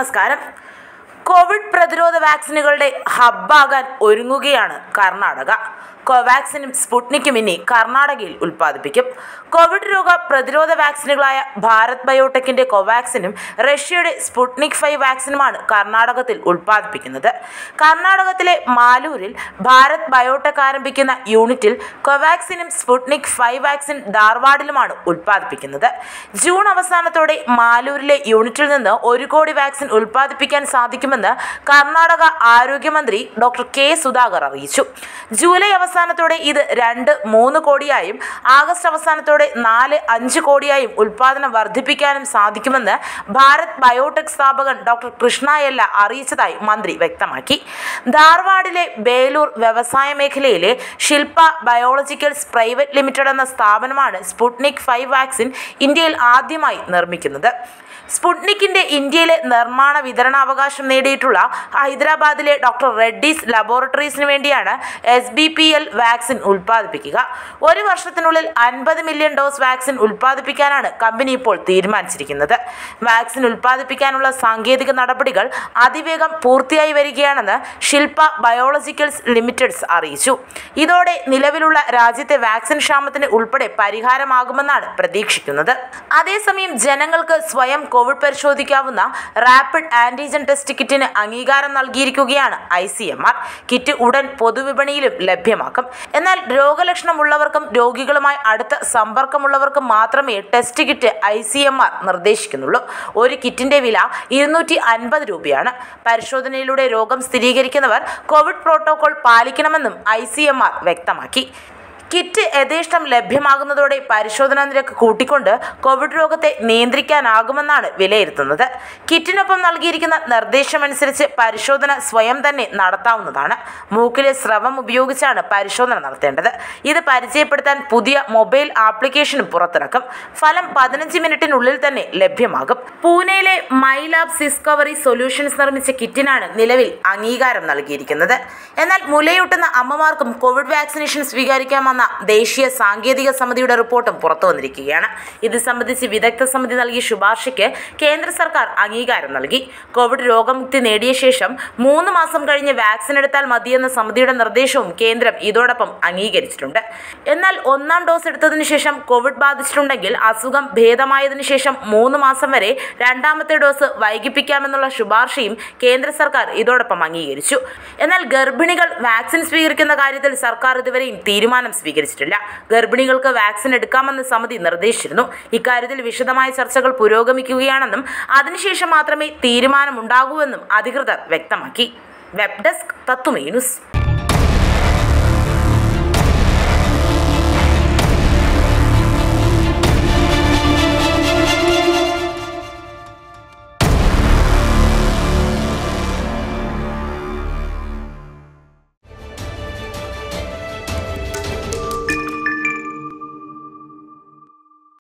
നമസ്കാരം കോവിഡ് പ്രതിരോധ വാക്സിനുകളുടെ ഹബ്ബാകാൻ ഒരുങ്ങുകയാണ് കർണാടക കോവാക്സിനും സ്പുട്നിക്കും ഇനി കർണാടകയിൽ ഉൽപ്പാദിപ്പിക്കും കോവിഡ് രോഗ പ്രതിരോധ വാക്സിനുകളായ ഭാരത് ബയോടെക്കിന്റെ കോവാക്സിനും റഷ്യയുടെ സ്പുട്നിക് ഫൈവ് വാക്സിനുമാണ് കർണാടകത്തിൽ ഉൽപ്പാദിപ്പിക്കുന്നത് കർണാടകത്തിലെ മാലൂരിൽ ഭാരത് ബയോടെക് ആരംഭിക്കുന്ന യൂണിറ്റിൽ കോവാക്സിനും സ്പുട്നിക് ഫൈവ് വാക്സിൻ ധാർവാഡിലുമാണ് ഉൽപ്പാദിപ്പിക്കുന്നത് ജൂൺ അവസാനത്തോടെ മാലൂരിലെ യൂണിറ്റിൽ നിന്ന് ഒരു കോടി വാക്സിൻ ഉൽപ്പാദിപ്പിക്കാൻ സാധിക്കുമെന്ന് കർണാടക ആരോഗ്യമന്ത്രി ഡോക്ടർ കെ സുധാകർ അറിയിച്ചു ജൂലൈ അവസാനത്തോടെ ഇത് രണ്ട് മൂന്ന് കോടിയായും ആഗസ്റ്റ് അവസാനത്തോടെ നാല് അഞ്ച് കോടിയായും ഉൽപ്പാദനം വർദ്ധിപ്പിക്കാനും സാധിക്കുമെന്ന് ഭാരത് ബയോടെക് സ്ഥാപകൻ ഡോക്ടർ കൃഷ്ണ എല്ല അറിയിച്ചതായി മന്ത്രി വ്യക്തമാക്കി ധാർവാഡിലെ ബേലൂർ വ്യവസായ മേഖലയിലെ ശില്പ ബയോളജിക്കൽസ് പ്രൈവറ്റ് ലിമിറ്റഡ് എന്ന സ്ഥാപനമാണ് സ്പുട്നിക് ഫൈവ് വാക്സിൻ ഇന്ത്യയിൽ ആദ്യമായി നിർമ്മിക്കുന്നത് സ്പുട്നിക്കിന്റെ ഇന്ത്യയിലെ നിർമ്മാണ വിതരണാവകാശം നേടിയിട്ടുള്ള ഹൈദരാബാദിലെ ഡോക്ടർ റെഡ്ഡീസ് ലബോറട്ടറീസിന് വേണ്ടിയാണ് S B P L vaccine ഉൽപ്പാദിപ്പിക്കുക ഒരു വർഷത്തിനുള്ളിൽ അൻപത് മില്യൺ ഡോസ് വാക്സിൻ ഉൽപ്പാദിപ്പിക്കാനാണ് കമ്പനി ഇപ്പോൾ തീരുമാനിച്ചിരിക്കുന്നത് വാക്സിൻ ഉൽപ്പാദിപ്പിക്കാനുള്ള സാങ്കേതിക നടപടികൾ അതിവേഗം പൂർത്തിയായി വരികയാണെന്ന് ശില്പ ബയോളജിക്കൽസ് ലിമിറ്റഡ്സ് അറിയിച്ചു ഇതോടെ നിലവിലുള്ള രാജ്യത്തെ വാക്സിൻ ക്ഷാമത്തിന് ഉൾപ്പെടെ പരിഹാരമാകുമെന്നാണ് പ്രതീക്ഷിക്കുന്നത് അതേസമയം ജനങ്ങൾക്ക് സ്വയം കോവിഡ് പരിശോധിക്കാവുന്ന റാപ്പിഡ് ആന്റിജൻ ടെസ്റ്റ് കിറ്റിന് അംഗീകാരം നൽകിയിരിക്കുകയാണ് I C M R kit ഉടൻ പൊതുവിപണിയിലും ലഭ്യമാക്കും എന്നാൽ രോഗലക്ഷണമുള്ളവർക്കും രോഗികളുമായി അടുത്ത സമ്പർക്കമുള്ളവർക്കും മാത്രമേ test kit I C M R നിർദ്ദേശിക്കുന്നുള്ളൂ ഒരു കിറ്റിന്റെ വില ഇരുന്നൂറ്റി അൻപത് രൂപയാണ് പരിശോധനയിലൂടെ രോഗം സ്ഥിരീകരിക്കുന്നവർ കോവിഡ് പ്രോട്ടോകോൾ പാലിക്കണമെന്നും ഐ സി എം ആർ വ്യക്തമാക്കി കിറ്റ് യഥേഷ്ടം ലഭ്യമാകുന്നതോടെ പരിശോധനാ നിരക്ക് കൂട്ടിക്കൊണ്ട് കോവിഡ് രോഗത്തെ നിയന്ത്രിക്കാനാകുമെന്നാണ് വിലയിരുത്തുന്നത് കിറ്റിനൊപ്പം നൽകിയിരിക്കുന്ന നിർദ്ദേശമനുസരിച്ച് പരിശോധന സ്വയം തന്നെ നടത്താവുന്നതാണ് മൂക്കിലെ സ്രവം ഉപയോഗിച്ചാണ് പരിശോധന നടത്തേണ്ടത് ഇത് പരിചയപ്പെടുത്താൻ പുതിയ മൊബൈൽ ആപ്ലിക്കേഷനും പുറത്തിറക്കും ഫലം പതിനഞ്ച് മിനിറ്റിനുള്ളിൽ തന്നെ ലഭ്യമാകും പൂനെയിലെ മൈ ലാബ് സിസ്കവറി സൊല്യൂഷൻസ് നിർമ്മിച്ച കിറ്റിനാണ് നിലവിൽ അംഗീകാരം നൽകിയിരിക്കുന്നത് എന്നാൽ മുലയൂട്ടുന്ന അമ്മമാർക്കും കോവിഡ് വാക്സിനേഷൻ സ്വീകരിക്കാമെന്ന ദേശീയ സാങ്കേതിക സമിതിയുടെ റിപ്പോർട്ടും പുറത്തു വന്നിരിക്കുകയാണ് ഇത് സംബന്ധിച്ച് വിദഗ്ധ സമിതി നൽകിയ ശുപാർശയ്ക്ക് കേന്ദ്ര സർക്കാർ അംഗീകാരം നൽകി കോവിഡ് രോഗമുക്തി നേടിയ ശേഷം മൂന്ന് മാസം കഴിഞ്ഞ് വാക്സിൻ എടുത്താൽ മതിയെന്ന സമിതിയുടെ നിർദ്ദേശവും കേന്ദ്രം ഇതോടൊപ്പം അംഗീകരിച്ചിട്ടുണ്ട് എന്നാൽ ഒന്നാം ഡോസ് എടുത്തതിനു ശേഷം കോവിഡ് ബാധിച്ചിട്ടുണ്ടെങ്കിൽ അസുഖം ഭേദമായതിനു ശേഷം മൂന്ന് മാസം വരെ രണ്ടാമത്തെ ഡോസ് വൈകിപ്പിക്കാമെന്നുള്ള ശുപാർശയും കേന്ദ്ര സർക്കാർ ഇതോടൊപ്പം അംഗീകരിച്ചു എന്നാൽ ഗർഭിണികൾ വാക്സിൻ സ്വീകരിക്കുന്ന കാര്യത്തിൽ സർക്കാർ ഇതുവരെയും തീരുമാനം സ്വീകരിച്ചിട്ടില്ല ഗർഭിണികൾക്ക് വാക്സിൻ എടുക്കാമെന്ന് സമിതി നിർദ്ദേശിച്ചിരുന്നു ഇക്കാര്യത്തിൽ വിശദമായ ചർച്ചകൾ പുരോഗമിക്കുകയാണെന്നും അതിനുശേഷം മാത്രമേ തീരുമാനമുണ്ടാകൂവെന്നും അധികൃതർ വ്യക്തമാക്കി വെബ് ഡെസ്ക് തത്തുമേ ന്യൂസ്